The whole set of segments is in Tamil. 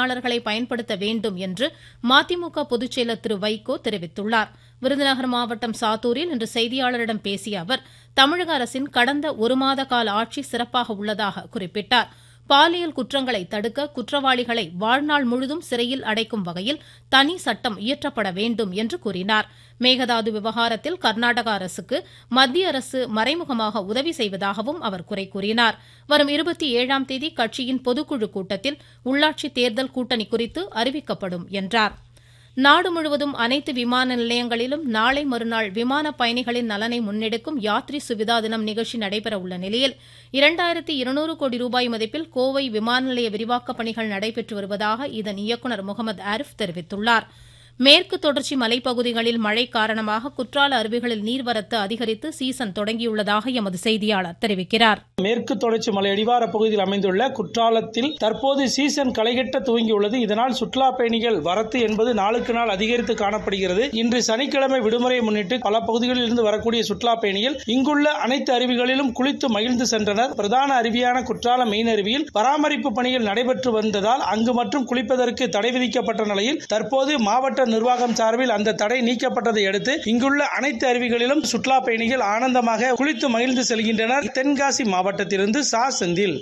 பணியாளர்களை பயன்படுத்த வேண்டும் என்று மதிமுக பொதுச்செயலர் திரு வைகோ தெரிவித்துள்ளார் விருதுநகர் மாவட்டம் சாத்தூரில் இன்று செய்தியாளரிடம் பேசிய அவர் தமிழக அரசின் கடந்த ஒரு மாத கால ஆட்சி சிறப்பாக உள்ளதாக குறிப்பிட்டார் பாலியல் குற்றங்களை தடுக்க குற்றவாளிகளை வாழ்நாள் முழுதும் சிறையில் அடைக்கும் வகையில் தனி சட்டம் இயற்றப்பட வேண்டும் என்று கூறினார் மேகதாது விவகாரத்தில் கர்நாடக அரசுக்கு மத்திய அரசு மறைமுகமாக உதவி செய்வதாகவும் அவர் குறை கூறினார் வரும் இருபத்தி ஏழாம் தேதி கட்சியின் பொதுக்குழு கூட்டத்தில் உள்ளாட்சி தேர்தல் கூட்டணி குறித்து அறிவிக்கப்படும் என்றார் நாடு முழுவதும் அனைத்து விமான நிலையங்களிலும் நாளை மறுநாள் விமான பயணிகளின் நலனை முன்னெடுக்கும் யாத்ரி சுவிதா தினம் நிகழ்ச்சி நடைபெற உள்ள நிலையில் இரண்டாயிரத்தி இருநூறு கோடி ரூபாய் மதிப்பில் கோவை விமான நிலைய விரிவாக்கப் பணிகள் நடைபெற்று வருவதாக இதன் இயக்குநர் முகமது ஆரிஃப் தெரிவித்துள்ளாா் மேற்கு தொடர்ச்சி மலைப்பகுதிகளில் மழை காரணமாக குற்றால அருவிகளில் நீர்வரத்து அதிகரித்து சீசன் தொடங்கியுள்ளதாக எமது செய்தியாளர் தெரிவிக்கிறார் மேற்கு தொடர்ச்சி மலை அடிவார பகுதியில் அமைந்துள்ள குற்றாலத்தில் தற்போது சீசன் களைகட்ட துவங்கியுள்ளது இதனால் சுற்றுலா பயணிகள் வரத்து என்பது நாளுக்கு நாள் அதிகரித்து காணப்படுகிறது இன்று சனிக்கிழமை விடுமுறையை முன்னிட்டு பல பகுதிகளில் இருந்து வரக்கூடிய சுற்றுலா பயணிகள் இங்குள்ள அனைத்து அருவிகளிலும் குளித்து மகிழ்ந்து சென்றனர் பிரதான அருவியான குற்றாலம் மெயின் அருவியில் பராமரிப்பு பணிகள் நடைபெற்று வந்ததால் அங்கு மட்டும் குளிப்பதற்கு தடை விதிக்கப்பட்ட நிலையில் தற்போது மாவட்ட நிர்வாகம் சார்பில் அந்த தடை நீக்கப்பட்டதை அடுத்து இங்குள்ள அனைத்து அருவிகளிலும் சுற்றுலா பயணிகள் ஆனந்தமாக குளித்து மகிழ்ந்து செல்கின்றனர் தென்காசி மாவட்டத்திலிருந்து சா செந்தில்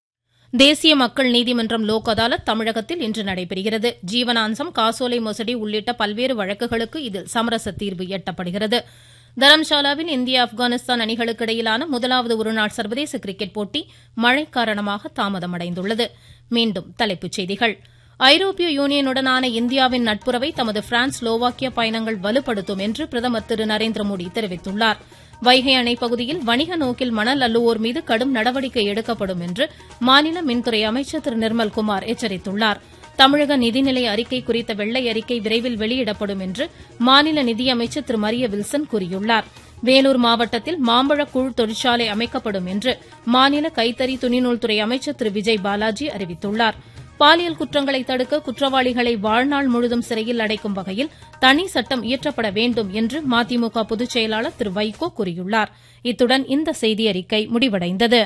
தேசிய மக்கள் நீதிமன்றம் லோக் அதாலத் தமிழகத்தில் இன்று நடைபெறுகிறது ஜீவனாம்சம் காசோலை மோசடி உள்ளிட்ட பல்வேறு வழக்குகளுக்கு இதில் சமரச தீர்வு எட்டப்படுகிறது தரம்சாலாவில் இந்தியா ஆப்கானிஸ்தான் அணிகளுக்கு இடையிலான முதலாவது ஒருநாள் சர்வதேச கிரிக்கெட் போட்டி மழை காரணமாக தாமதமடைந்துள்ளது மீண்டும் தலைப்புச் செய்திகள் ஐரோப்பிய யூனியனுடனான இந்தியாவின் நட்புறவை தமது பிரான்ஸ் ஸ்லோவாக்கியா பயணங்கள் வலுப்படுத்தும் என்று பிரதமர் திரு நரேந்திர மோடி தெரிவித்துள்ளார் வைகை அணை பகுதியில் வணிக நோக்கில் மணல் அள்ளுவோர் மீது கடும் நடவடிக்கை எடுக்கப்படும் என்று மாநில மின்துறை அமைச்சர் திரு நிர்மல்குமார் எச்சரித்துள்ளார் தமிழக நிதிநிலை அறிக்கை குறித்த வெள்ளை அறிக்கை விரைவில் வெளியிடப்படும் என்று மாநில நிதியமைச்சர் திரு மரிய வில்சன் கூறியுள்ளார் வேலூர் மாவட்டத்தில் மாம்பழ கூழ் தொழிற்சாலை அமைக்கப்படும் என்று மாநில கைத்தறி துணிநூல்துறை அமைச்சர் திரு விஜய் பாலாஜி அறிவித்துள்ளாா் பாலியல் குற்றங்களை தடுக்க குற்றவாளிகளை வாழ்நாள் முழுதும் சிறையில் அடைக்கும் வகையில் தனி சட்டம் இயற்றப்பட வேண்டும் என்று மதிமுக பொதுச் செயலாளர் திரு வைகோ கூறியுள்ளார் இத்துடன் இந்த செய்தியறிக்கை முடிவடைந்தது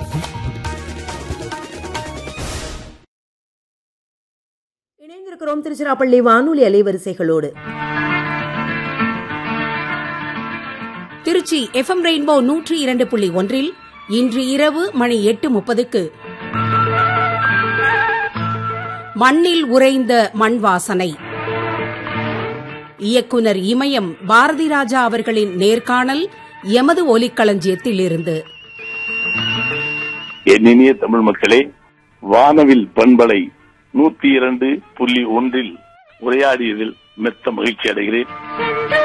இணைந்திருக்கிறோம் திருச்சிராப்பள்ளி வானொலி அலைவரிசைகளோடு திருச்சி எஃப்எம் ரெயின்போ நூற்றி இரண்டு புள்ளி ஒன்றில் இன்று இரவு மணி எட்டு முப்பதுக்கு மண்ணில் உறைந்த மண் வாசனை இயக்குனர் இமயம் பாரதி ராஜா அவர்களின் நேர்காணல் எமது ஒலிக்களஞ்சியத்தில் இருந்து என் இனிய தமிழ் மக்களே வானவில் பண்பலை நூத்தி இரண்டு புள்ளி ஒன்றில் உரையாடியதில் மெத்த மகிழ்ச்சி அடைகிறேன்